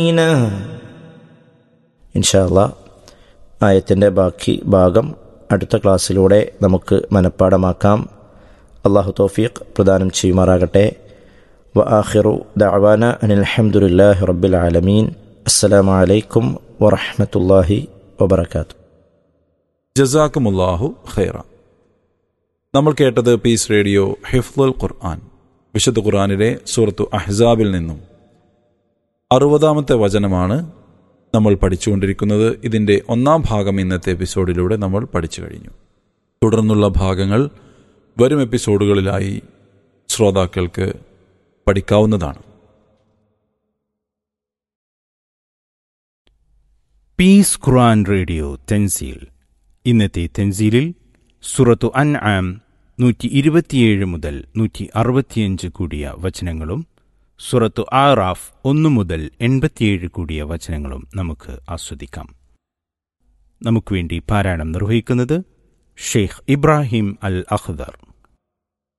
ഇൻഷാല്ല ആയത്തിൻ്റെ ബാക്കി ഭാഗം അടുത്ത ക്ലാസ്സിലൂടെ നമുക്ക് മനഃപ്പാടമാക്കാം അള്ളാഹു തൗഫീഖ് പ്രദാനം ചെയ്യുമാറാകട്ടെ വ ആഖിറു ദഅവാന അനിൽ അൽഹംദുലില്ലാഹി റബ്ബിൽ ആലമീൻ അസ്സലാമു അലൈക്കും വറഹ്മത്തുള്ളാഹി വബറകാതുഹു ജസാക്കുമുല്ലാഹു ഖൈറ നമ്മൾ കേട്ടത് പീസ് റേഡിയോ ഹിഫ്ലുൽ ഖുർആൻ വിശുദ്ധ ഖുർആനിലെ സൂറത്തു അഹ്സാബിൽ നിന്നും അറുപതാമത്തെ വചനമാണ് നമ്മൾ പഠിച്ചുകൊണ്ടിരിക്കുന്നത് ഇതിൻ്റെ ഒന്നാം ഭാഗം ഇന്നത്തെ എപ്പിസോഡിലൂടെ നമ്മൾ പഠിച്ചു കഴിഞ്ഞു തുടർന്നുള്ള ഭാഗങ്ങൾ വരും എപ്പിസോഡുകളിലായി ശ്രോതാക്കൾക്ക് പഠിക്കാവുന്നതാണ് പീസ് ഖുർആൻ റേഡിയോ തെൻസീൽ ഇന്നത്തെ തെൻസീലിൽ സുറത്തു അൻ ആം നൂറ്റി ഇരുപത്തിയേഴ് മുതൽ നൂറ്റി അറുപത്തിയഞ്ച് കൂടിയ വചനങ്ങളും സുറത്തു ആറാഫ് ഒന്നു മുതൽ എൺപത്തിയേഴ് കൂടിയ വചനങ്ങളും നമുക്ക് ആസ്വദിക്കാം നമുക്ക് വേണ്ടി പാരായണം നിർവഹിക്കുന്നത് ഷെയ്ഖ് ഇബ്രാഹിം അൽ അഖ്ദർ